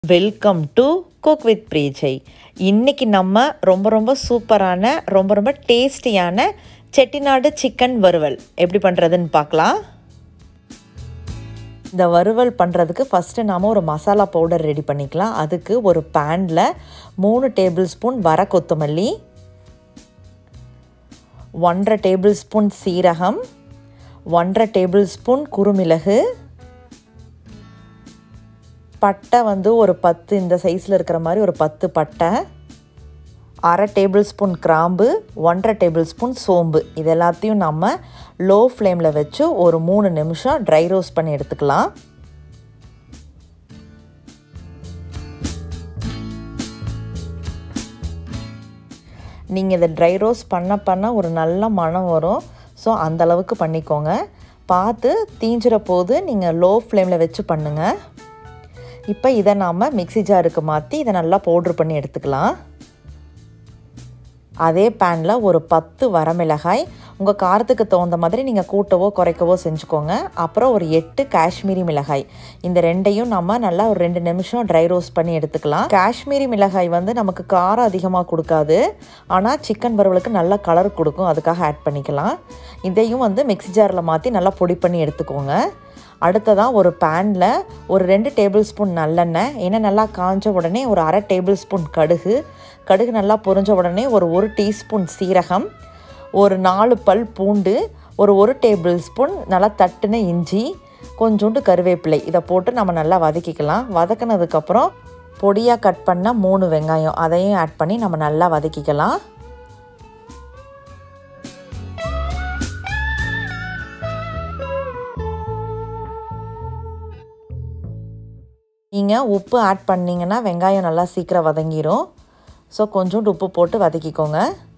welcome to cook with பிரீஜை இன்னைக்கு நம்ம ரொம்ப ரொம்ப சூப்பரான ரொம்ப ரொம்ப டேஸ்டியான செட்டிநாடு சிக்கன் வறுவல் எப்படி பண்ணுறதுன்னு பார்க்கலாம் இந்த வறுவல் பண்ணுறதுக்கு ஃபஸ்ட்டு நாம் ஒரு மசாலா பவுடர் ரெடி பண்ணிக்கலாம் அதுக்கு ஒரு பேனில் மூணு டேபிள் ஸ்பூன் வர கொத்தமல்லி ஒன்றரை டேபிள் ஸ்பூன் சீரகம் ஒன்றரை டேபிள் ஸ்பூன் குறுமிளகு பட்டை வந்து ஒரு பத்து இந்த சைஸில் இருக்கிற மாதிரி ஒரு பத்து பட்டை அரை டேபிள் ஸ்பூன் கிராம்பு ஒன்றரை டேபிள் ஸ்பூன் சோம்பு இது எல்லாத்தையும் நம்ம லோ ஃப்ளேமில் வச்சு ஒரு மூணு நிமிஷம் ட்ரை ரோஸ்ட் பண்ணி எடுத்துக்கலாம் நீங்கள் இதை ட்ரை ரோஸ்ட் பண்ண பண்ண ஒரு நல்ல மனம் வரும் ஸோ அந்தளவுக்கு பண்ணிக்கோங்க பார்த்து தீஞ்சிற போது நீங்கள் லோ ஃப்ளேமில் வச்சு பண்ணுங்கள் இப்போ இதை நாம் மிக்சி ஜாருக்கு மாற்றி இதை நல்லா பவுட்ரு பண்ணி எடுத்துக்கலாம் அதே பேனில் ஒரு பத்து வரமிளகாய் உங்கள் காரத்துக்கு தகுந்த மாதிரி நீங்கள் கூட்டவோ குறைக்கவோ செஞ்சுக்கோங்க அப்புறம் ஒரு எட்டு காஷ்மீரி மிளகாய் இந்த ரெண்டையும் நம்ம நல்லா ஒரு ரெண்டு நிமிஷம் ட்ரை ரோஸ்ட் பண்ணி எடுத்துக்கலாம் காஷ்மீரி மிளகாய் வந்து நமக்கு காரம் அதிகமாக கொடுக்காது ஆனால் சிக்கன் வறுவலுக்கு நல்ல கலர் கொடுக்கும் அதுக்காக ஆட் பண்ணிக்கலாம் இதையும் வந்து மிக்சி ஜாரில் மாற்றி நல்லா பொடி பண்ணி எடுத்துக்கோங்க அடுத்ததாக ஒரு பேனில் ஒரு ரெண்டு டேபிள் ஸ்பூன் நல்லெண்ணெய் எண்ணெய் நல்லா காஞ்ச உடனே ஒரு அரை டேபிள் ஸ்பூன் கடுகு கடுகு நல்லா பொரிஞ்ச உடனே ஒரு ஒரு டீஸ்பூன் சீரகம் ஒரு நாலு பல் பூண்டு ஒரு ஒரு டேபிள் ஸ்பூன் நல்லா தட்டுன இஞ்சி கொஞ்சோண்டு கருவேப்பிலை இதை போட்டு நம்ம நல்லா வதக்கிக்கலாம் வதக்கினதுக்கப்புறம் பொடியாக கட் பண்ண மூணு வெங்காயம் அதையும் ஆட் பண்ணி நம்ம நல்லா வதக்கிக்கலாம் நீங்கள் உப்பு ஆட் பண்ணிங்கன்னா வெங்காயம் நல்லா சீக்கிரம் வதங்கிடும் ஸோ கொஞ்சோண்டு உப்பு போட்டு வதக்கிக்கோங்க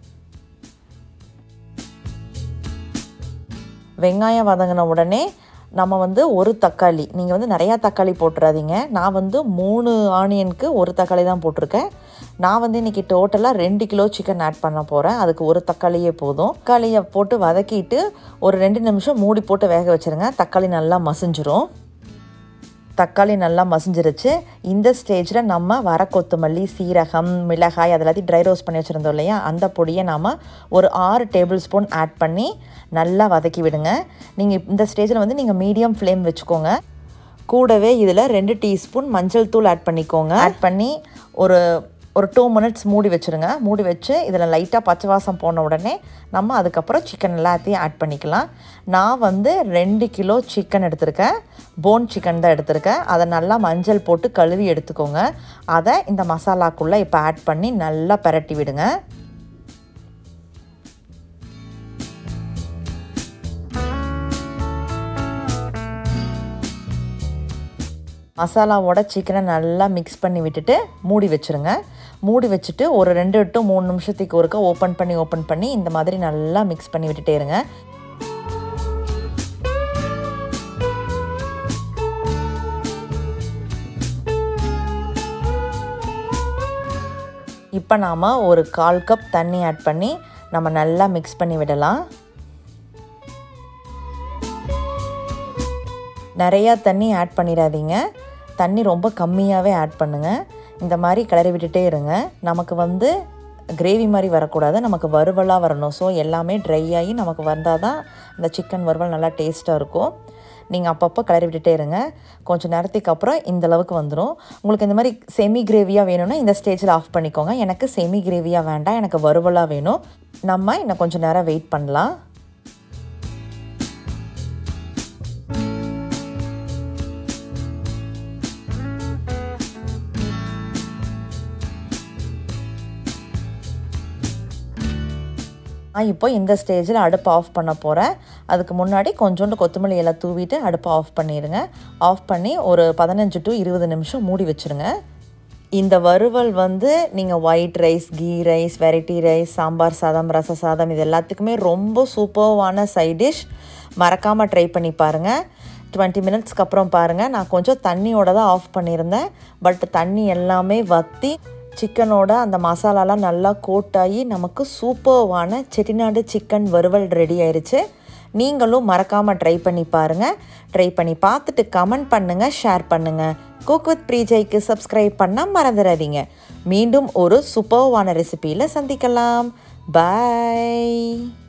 வெங்காயம் வதங்கின உடனே நம்ம வந்து ஒரு தக்காளி நீங்கள் வந்து நிறையா தக்காளி போட்டுறாதீங்க நான் வந்து மூணு ஆனியனுக்கு ஒரு தக்காளி தான் போட்டிருக்கேன் நான் வந்து இன்றைக்கி டோட்டலாக ரெண்டு கிலோ சிக்கன் ஆட் பண்ண போகிறேன் அதுக்கு ஒரு தக்காளியே போதும் தக்காளியை போட்டு வதக்கிட்டு ஒரு ரெண்டு நிமிஷம் மூடி போட்டு வேக வச்சுருங்க தக்காளி நல்லா மசிஞ்சிரும் தக்காளி நல்லா மசிஞ்சிருச்சு இந்த ஸ்டேஜில் நம்ம வர கொத்தமல்லி சீரகம் மிளகாய் அது எல்லாத்தையும் ட்ரை ரோஸ்ட் பண்ணி வச்சுருந்தோம் இல்லையா அந்த பொடியை நாம் ஒரு ஆறு டேபிள் ஸ்பூன் ஆட் பண்ணி நல்லா வதக்கி விடுங்க நீங்கள் இந்த ஸ்டேஜில் வந்து நீங்கள் மீடியம் ஃப்ளேம் வச்சுக்கோங்க கூடவே இதில் ரெண்டு டீஸ்பூன் மஞ்சள் தூள் ஆட் பண்ணிக்கோங்க ஆட் பண்ணி ஒரு ஒரு டூ மினிட்ஸ் மூடி வச்சுருங்க மூடி வச்சு இதில் லைட்டாக பச்சை வாசம் போன உடனே நம்ம அதுக்கப்புறம் சிக்கன் எல்லாத்தையும் ஆட் பண்ணிக்கலாம் நான் வந்து ரெண்டு கிலோ சிக்கன் எடுத்திருக்கேன் போன் சிக்கன் தான் எடுத்திருக்கேன் அதை நல்லா மஞ்சள் போட்டு கழுவி எடுத்துக்கோங்க அதை இந்த மசாலாக்குள்ளே இப்போ ஆட் பண்ணி நல்லா பரட்டி விடுங்க மசாலாவோட சிக்கனை நல்லா மிக்ஸ் பண்ணி விட்டுட்டு மூடி வச்சுருங்க மூடி வச்சுட்டு ஒரு ரெண்டு டு மூணு நிமிஷத்துக்கு ஒருக்கா ஓப்பன் பண்ணி ஓப்பன் பண்ணி இந்த மாதிரி நல்லா மிக்ஸ் பண்ணி விட்டுட்டே இருங்க இப்போ நாம் ஒரு கால் கப் தண்ணி ஆட் பண்ணி நம்ம நல்லா மிக்ஸ் பண்ணி விடலாம் நிறையா தண்ணி ஆட் பண்ணிடாதீங்க தண்ணி ரொம்ப கம்மியாகவே ஆட் பண்ணுங்கள் இந்த மாதிரி கிளறி விட்டுட்டே இருங்க நமக்கு வந்து கிரேவி மாதிரி வரக்கூடாது நமக்கு வறுவலாக வரணும் ஸோ எல்லாமே ட்ரை ஆகி நமக்கு வந்தால் தான் இந்த சிக்கன் வறுவல் நல்லா டேஸ்ட்டாக இருக்கும் நீங்கள் அப்பப்போ கிளறி விட்டுட்டே இருங்க கொஞ்சம் நேரத்துக்கு அப்புறம் இந்த அளவுக்கு வந்துடும் உங்களுக்கு இந்த மாதிரி செமி கிரேவியாக வேணும்னா இந்த ஸ்டேஜில் ஆஃப் பண்ணிக்கோங்க எனக்கு செமி கிரேவியாக வேண்டாம் எனக்கு வறுவலாக வேணும் நம்ம இன்னும் கொஞ்சம் நேரம் வெயிட் பண்ணலாம் நான் இப்போ இந்த ஸ்டேஜில் அடுப்பு ஆஃப் பண்ண போகிறேன் அதுக்கு முன்னாடி கொஞ்சோண்டு கொத்தமல்லி எல்லாம் தூவிட்டு அடுப்பை ஆஃப் பண்ணிடுங்க ஆஃப் பண்ணி ஒரு பதினஞ்சு டு இருபது நிமிஷம் மூடி வச்சுருங்க இந்த வறுவல் வந்து நீங்கள் white rice ghee rice variety rice sambar சாதம் ரச சாதம் இது எல்லாத்துக்குமே ரொம்ப சூப்பர்வான சைட் டிஷ் மறக்காமல் ட்ரை பண்ணி பாருங்கள் டுவெண்ட்டி மினிட்ஸ்க்கு அப்புறம் பாருங்கள் நான் கொஞ்சம் தண்ணியோட தான் ஆஃப் பண்ணியிருந்தேன் பட் தண்ணி எல்லாமே வற்றி சிக்கனோட அந்த மசாலாலாம் நல்லா கோட்டாகி நமக்கு சூப்பர்வான செட்டிநாடு சிக்கன் வறுவல் ரெடி ஆயிடுச்சு நீங்களும் மறக்காமல் ட்ரை பண்ணி பாருங்கள் ட்ரை பண்ணி பார்த்துட்டு கமெண்ட் பண்ணுங்கள் ஷேர் பண்ணுங்கள் குக் வித் ப்ரீஜைக்கு சப்ஸ்கிரைப் பண்ண மறந்துடாதீங்க மீண்டும் ஒரு சூப்பர்வான ரெசிபியில் சந்திக்கலாம் பாய்